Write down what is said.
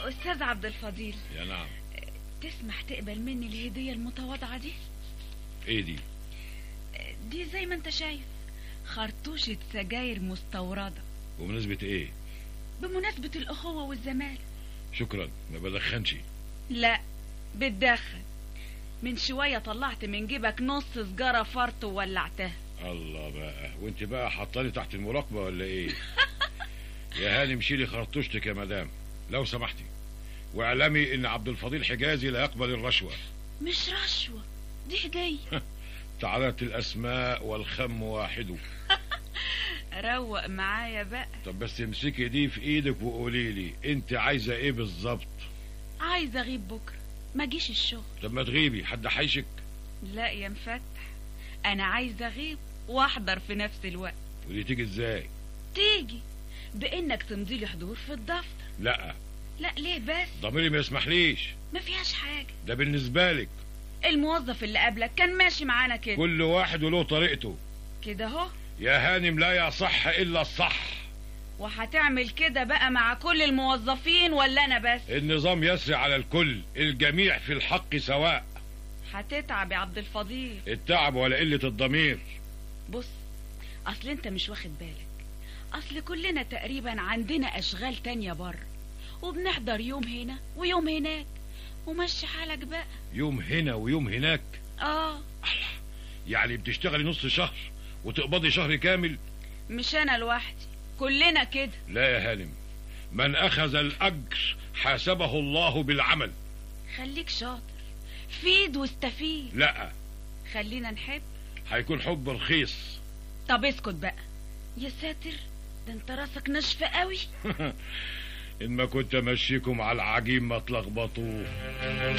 أستاذ عبد الفضيل يا نعم تسمح تقبل مني الهدية المتواضعة دي ايه دي دي زي ما انت شايف خرطوشة سجاير مستوردة وبنسبة ايه بمناسبة الأخوة والزمالة شكرا ما بدخنش لا بتدخن من شوية طلعت من جيبك نص سجارة فرط وولعتها الله بقى وانت بقى حطاني تحت المراقبة ولا ايه يا هاني مشيلي خرطوشتك يا مدام لو سمحتي واعلمي ان عبد الفضيل حجازي لا يقبل الرشوة مش رشوة دي هدية تعالت الاسماء والخم واحد روق معايا بقى طب بس امسكي دي في ايدك وقولي لي انت عايزة ايه بالظبط عايزة أغيب بكرة ما جيش الشغل طب ما تغيبي حد حيشك لا يا مفتح أنا عايزة أغيب وأحضر في نفس الوقت ودي تيجي ازاي تيجي بإنك تمضي لي حضور في الدفتر لا لا ليه بس ضميري ما يسمحليش ما فيهاش حاجة ده بالنسبة لك الموظف اللي قبلك كان ماشي معانا كده كل واحد وله طريقته كده اهو يا هانم لا يصح الا الصح وهتعمل كده بقى مع كل الموظفين ولا انا بس النظام يسري على الكل الجميع في الحق سواء هتتعب يا عبد الفضيل التعب ولا قلة الضمير بص اصل انت مش واخد بالك اصل كلنا تقريبا عندنا اشغال تانية بره وبنحضر يوم هنا ويوم هناك ومشي حالك بقى يوم هنا ويوم هناك اه يعني بتشتغلي نص شهر وتقبضي شهر كامل مش انا لوحدي كلنا كده لا يا هانم من اخذ الاجر حاسبه الله بالعمل خليك شاطر فيد واستفيد لا خلينا نحب هيكون حب رخيص طب اسكت بقى يا ساتر ده انت راسك ناشفه قوي ان ما كنت امشيكم على العجين ما تلخبطوه